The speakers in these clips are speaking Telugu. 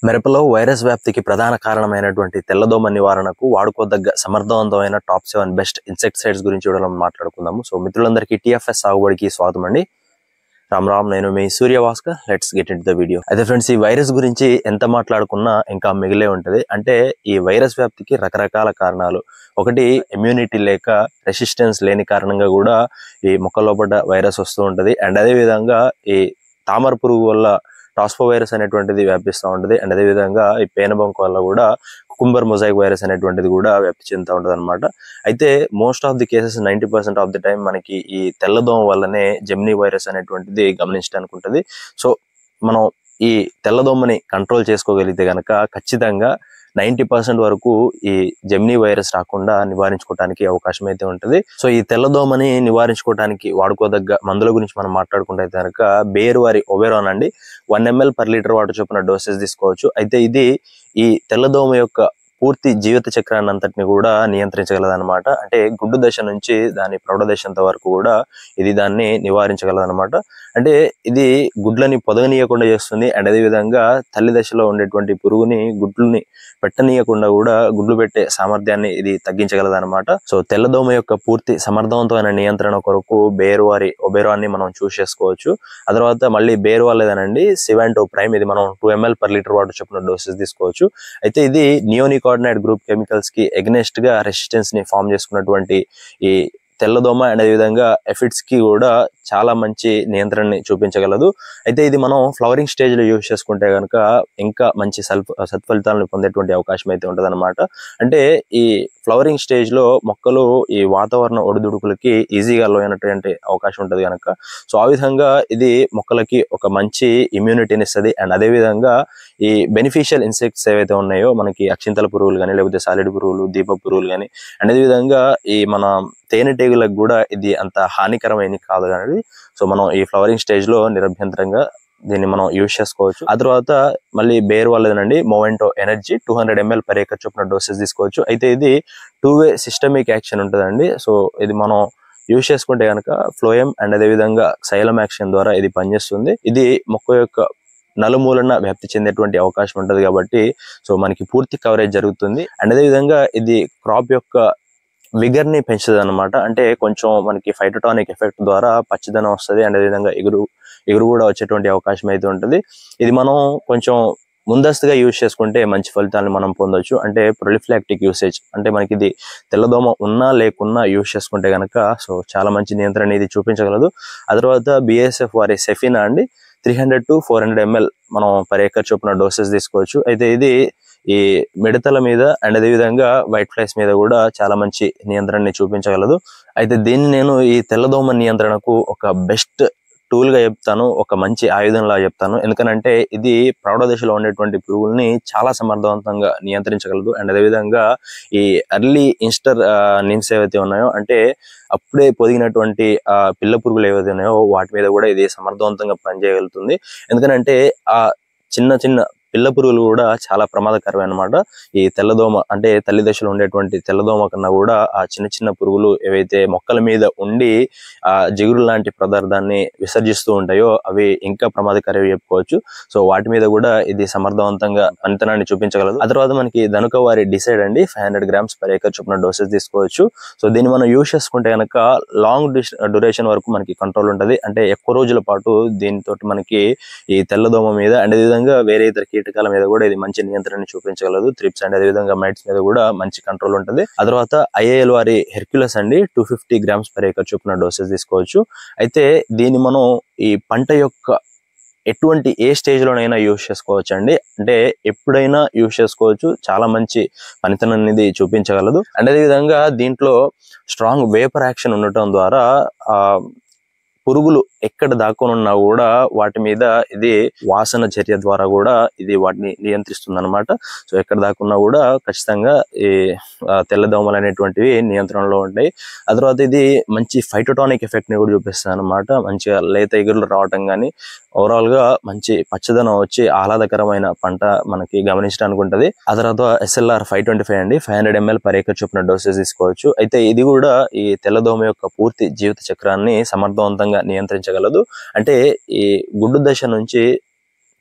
మిరపలో వైరస్ వ్యాప్తికి ప్రధాన కారణమైనటువంటి తెల్లదోమ నివారణకు వాడుకోదగ్గ సమర్థవంతమైన టాప్ సెవెన్ బెస్ట్ ఇన్సెక్టిసైడ్స్ గురించి కూడా మనం మాట్లాడుకుందాము సో మిత్రులందరికీ టిఎఫ్ఎస్ సాగుబడికి స్వాగతం అండి రామ్ రామ్ నేను మీ సూర్యవాస్క let's get in the video అయితే ఫ్రెండ్స్ ఈ వైరస్ గురించి ఎంత మాట్లాడుకున్నా ఇంకా మిగిలే ఉంటది అంటే ఈ వైరస్ వ్యాప్తికి రకరకాల కారణాలు ఒకటి ఇమ్యూనిటీ లేక రెసిస్టెన్స్ లేని కారణంగా కూడా ఈ మొక్క లోపల వైరస్ వస్తూ ఉంటది అండ్ అదే విధంగా ఈ తామర పురుగు వల్ల టాస్పో వైరస్ అనేటువంటిది వ్యాపిస్తూ ఉంటుంది అండ్ అదే విధంగా ఈ పేనబంక్ వల్ల కూడా కుకుంబర్ మొజాయిక్ వైరస్ అనేటువంటిది కూడా వ్యాప్తి చెందుతూ ఉంటుంది అనమాట అయితే most of the cases ninety percent of the time మనకి ఈ తెల్లదోమ వల్లనే జెమ్నీ వైరస్ అనేటువంటిది గమనించడానికి ఉంటుంది సో మనం ఈ తెల్లదోమని కంట్రోల్ చేసుకోగలిగితే గనక ఖచ్చితంగా నైంటీ పర్సెంట్ వరకు ఈ జెమ్నీ వైరస్ రాకుండా నివారించుకోవడానికి అవకాశం అయితే ఉంటుంది సో ఈ తెల్లదోమని నివారించుకోవడానికి వాడుకోదగ్గ మందుల గురించి మనం మాట్లాడుకుంటే కనుక బేరువారి ఒబెరాన్ అండి one ml per litre water చొప్పున డోసెస్ తీసుకోవచ్చు అయితే ఇది ఈ తెల్లదోమ యొక్క పూర్తి జీవిత చక్రాన్ని అంతటిని కూడా నియంత్రించగలదన్నమాట అంటే గుడ్డు దశ నుంచి దాని ప్రౌఢ దశ అంత వరకు కూడా ఇది దాన్ని నివారించగలదన్నమాట అంటే ఇది గుడ్లని పొదగనీయకుండా చేస్తుంది అండ్ అదే విధంగా తల్లి దశలో ఉండేటువంటి పురుగుని గుడ్లని పెట్టనీయకుండా కూడా గుడ్లు పెట్టే సామర్థ్యాన్ని ఇది తగ్గించగలదన్నమాట సో తెల్లదోమ యొక్క పూర్తి సమర్థవంతమైన నియంత్రణ కొరకు బేరువారి ఒబెరాన్ని మనం చూస్ చేసుకోవచ్చు ఆ తర్వాత మళ్ళీ బేరువా లేదనండి సివెంటో ప్రైమ్ ఇది మనం two ml per litre water చొప్పున డోసెస్ తీసుకోవచ్చు అయితే ఇది నియోనికార్డినైట్ గ్రూప్ కెమికల్స్ కి ఎగ్నెస్ట్ గా రెసిస్టెన్స్ ని ఫామ్ చేసుకున్నటువంటి ఈ తెల్లదోమ అండ్ విధంగా ఎఫిడ్స్ కి కూడా చాలా మంచి నియంత్రణని చూపించగలదు అయితే ఇది మనం ఫ్లవరింగ్ స్టేజ్ లో యూజ్ చేసుకుంటే కనుక ఇంకా మంచి సల్ఫ సత్ఫలితాలను పొందేటువంటి అవకాశం అయితే ఉంటది అంటే ఈ ఫ్లవరింగ్ స్టేజ్ లో మొక్కలు ఈ వాతావరణ ఒడిదుడుకులకి ఈజీగా లోనటువంటి అవకాశం ఉంటది కనుక సో ఆ విధంగా ఇది మొక్కలకి ఒక మంచి ఇమ్యూనిటీని ఇస్తుంది అండ్ అదే విధంగా ఈ బెనిఫిషియల్ ఇన్సెక్ట్స్ ఏవైతే ఉన్నాయో మనకి అక్షింతల పురుగులు కానీ లేకపోతే సాలిడ్ పురుగులు దీప పురుగులు కానీ అండ్ అదే విధంగా ఈ మన తేనెటీగలకు కూడా ఇది అంత హానికరమైన కాదు కానీ సో మనం ఈ ఫ్లవరింగ్ స్టేజ్ లో నిరభ్యంతరంగా దీన్ని మనం యూజ్ చేసుకోవచ్చు ఆ తర్వాత మళ్ళీ బేర్ వాళ్ళదేనండి Movento Energy two hundred ml per acre చొప్పున డోసెస్ తీసుకోవచ్చు అయితే ఇది టూ వే సిస్టమిక్ యాక్షన్ ఉంటుందండి సో ఇది మనం యూజ్ చేసుకుంటే కనుక ఫ్లోయం అండ్ అదే విధంగా సైలం యాక్షన్ ద్వారా ఇది పనిచేస్తుంది ఇది మొక్క యొక్క నలుమూలన వ్యాప్తి చెందేటువంటి అవకాశం ఉంటది కాబట్టి సో మనకి పూర్తి కవరేజ్ జరుగుతుంది అండ్ అదే విధంగా ఇది క్రాప్ యొక్క విగర్ ని పెంచుతుంది అనమాట అంటే కొంచెం మనకి ఫైటోటానిక్ ఎఫెక్ట్ ద్వారా పచ్చదనం వస్తుంది అండ్ విధంగా ఎగురు ఎగురు కూడా వచ్చేటువంటి అవకాశం అయితే ఉంటుంది ఇది మనం కొంచెం ముందస్తుగా యూజ్ చేసుకుంటే మంచి ఫలితాలను మనం పొందొచ్చు అంటే ప్రొలిఫ్లాక్టిక్ యూసేజ్ అంటే మనకి ఇది తెల్లదోమ ఉన్నా లేకున్నా యూజ్ చేసుకుంటే గనక సో చాలా మంచి నియంత్రణ ఇది చూపించగలదు ఆ తర్వాత బిఎస్ఎఫ్ వారి సెఫినా అండి three hundred to four hundred ml మనం పర్ ఏకర్ చొప్పున డోసెస్ తీసుకోవచ్చు అయితే ఇది ఈ మిడతల మీద అండ్ అదే విధంగా వైట్ ఫ్లైస్ మీద కూడా చాలా మంచి నియంత్రణని చూపించగలదు అయితే దీన్ని నేను ఈ తెల్లదోమ నియంత్రణకు ఒక బెస్ట్ టూల్ గా చెప్తాను ఒక మంచి ఆయుధంలా చెప్తాను ఎందుకనంటే ఇది ప్రౌఢ దశలో ఉండేటువంటి పురుగుల్ని చాలా సమర్థవంతంగా నియంత్రించగలదు అండ్ అదేవిధంగా ఈ ఎర్లీ ఇన్స్టర్ నిమ్స్ ఏవైతే ఉన్నాయో అంటే అప్పుడే పొదిగినటువంటి ఆ పిల్ల పురుగులు ఏవైతే ఉన్నాయో వాటి మీద కూడా ఇది సమర్థవంతంగా పనిచేయగలుగుతుంది ఎందుకనంటే ఆ చిన్న చిన్న పిల్ల పురుగులు కూడా చాలా ప్రమాదకరమే అనమాట ఈ తెల్లదోమ అంటే తల్లి దశలో ఉండేటువంటి తెల్లదోమ కన్నా కూడా ఆ చిన్న చిన్న పురుగులు ఏవైతే మొక్కల మీద ఉండి ఆ జిగురు లాంటి పదార్థాన్ని విసర్జిస్తూ ఉంటాయో అవి ఇంకా ప్రమాదకరవి చెప్పుకోవచ్చు సో వాటి మీద కూడా ఇది సమర్థవంతంగా పనితనాన్ని చూపించగలదు ఆ తర్వాత మనకి ధనుక వారి డిసైడ్ అండి five hundred grams per acre చొప్పున డోసెస్ తీసుకోవచ్చు సో దీన్ని మనం యూజ్ చేసుకుంటే కనుక లాంగ్ డ్యూరేషన్ వరకు మనకి కంట్రోల్ ఉంటుంది అంటే ఎక్కువ రోజుల పాటు దీనితో మనకి ఈ తెల్లదోమ మీద అండ్ విధంగా వేరే ఇతర కీటకాల మీద కూడా ఇది మంచి నియంత్రణ చూపించగలదు త్రిప్స్ అండ్ అదే విధంగా మైట్స్ మీద కూడా మంచి కంట్రోల్ ఉంటుంది ఆ తర్వాత ఐఏఎల్ వారి హెర్క్యులస్ అండి two fifty grams per acre చొప్పున డోసెస్ తీసుకోవచ్చు అయితే దీన్ని మనం ఈ పంట యొక్క ఎటువంటి ఏ స్టేజ్ లోనైనా యూజ్ చేసుకోవచ్చు అండి అంటే ఎప్పుడైనా యూజ్ చేసుకోవచ్చు చాలా మంచి పనితనం అనేది చూపించగలదు అండ్ అదే విధంగా దీంట్లో స్ట్రాంగ్ వేపర్ యాక్షన్ ఉండటం ద్వారా ఆ పురుగులు ఎక్కడ దాక్కుని ఉన్నా కూడా వాటి మీద ఇది వాసన చర్య ద్వారా కూడా ఇది వాటిని నియంత్రిస్తుంది అనమాట సో ఎక్కడ దాక్కున్నా కూడా ఖచ్చితంగా ఈ ఆ, తెల్లదోమలు అనేటువంటివి నియంత్రణలో ఉంటాయి ఆ తర్వాత ఇది మంచి ఫైటోటానిక్ ఎఫెక్ట్ ని కూడా చూపిస్తుంది అనమాట మంచిగా లేత ఎగురులు రావటం కానీ ఓవరాల్ గా మంచి పచ్చదనం వచ్చి ఆహ్లాదకరమైన పంట మనకి గమనించడానికి ఉంటది ఆ తర్వాత ఎస్ఎల్ఆర్ ఫైవ్ ట్వంటీ ఫైవ్ అండి five hundred ml per acre చొప్పున డోసెస్ తీసుకోవచ్చు అయితే ఇది కూడా ఈ తెల్లదోమ యొక్క పూర్తి జీవిత చక్రాన్ని సమర్థవంతంగా నియంత్రించగలదు అంటే ఈ గుడ్డు దశ నుంచి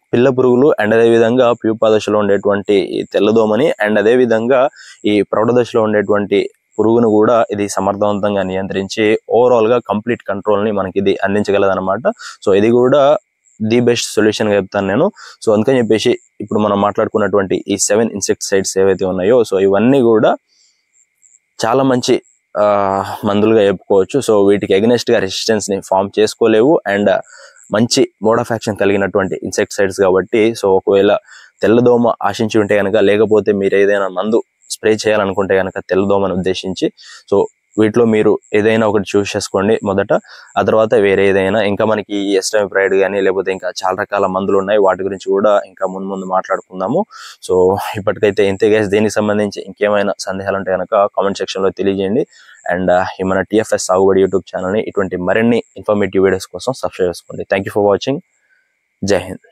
పిల్ల పురుగులు అండ్ అదే విధంగా ప్యూపా దశలో ఉండేటువంటి ఈ తెల్లదోమని అండ్ అదే విధంగా ఈ ప్రౌఢ దశలో ఉండేటువంటి పురుగును కూడా ఇది సమర్థవంతంగా నియంత్రించి ఓవరాల్ గా కంప్లీట్ కంట్రోల్ ని మనకి ఇది అందించగలదు అనమాట సో ఇది కూడా ది బెస్ట్ సొల్యూషన్ గా చెప్తాను నేను సో అందుకని చెప్పేసి ఇప్పుడు మనం మాట్లాడుకున్నటువంటి ఈ సెవెన్ ఇన్సెక్టిసైడ్స్ ఏవైతే ఉన్నాయో సో ఇవన్నీ కూడా చాలా మంచి ఆ, మందులుగా చెప్పుకోవచ్చు సో వీటికి ఎగ్నెస్ట్ గా రెసిస్టెన్స్ ని ఫామ్ చేసుకోలేవు అండ్ మంచి మోడ్ ఆఫ్ యాక్షన్ కలిగినటువంటి ఇన్సెక్టిసైడ్స్ కాబట్టి సో ఒకవేళ తెల్లదోమ ఆశించి ఉంటే కనుక లేకపోతే మీరు ఏదైనా మందు స్ప్రే చేయాలనుకుంటే కనుక తెల్లదోమను ఉద్దేశించి సో వీటిలో మీరు ఏదైనా ఒకటి చూస్ చేసుకోండి మొదట ఆ తర్వాత వేరే ఏదైనా ఇంకా మనకి ఎస్టమ్ ప్రైడ్ కానీ లేకపోతే ఇంకా చాలా రకాల మందులు ఉన్నాయి వాటి గురించి కూడా ఇంకా ముందు ముందు మాట్లాడుకుందాము సో ఇప్పటికైతే ఇంతే గైస్ దీనికి సంబంధించి ఇంకేమైనా సందేహాలు ఉంటే కనుక కామెంట్ సెక్షన్ లో తెలియజేయండి అండ్ ఈ మన టిఎఫ్ఎస్ సాగుబడి యూట్యూబ్ ఛానల్ ని ఇటువంటి మరిన్ని ఇన్ఫర్మేటివ్ వీడియోస్ కోసం సబ్స్క్రైబ్ చేసుకోండి thank you for watching Jai Hind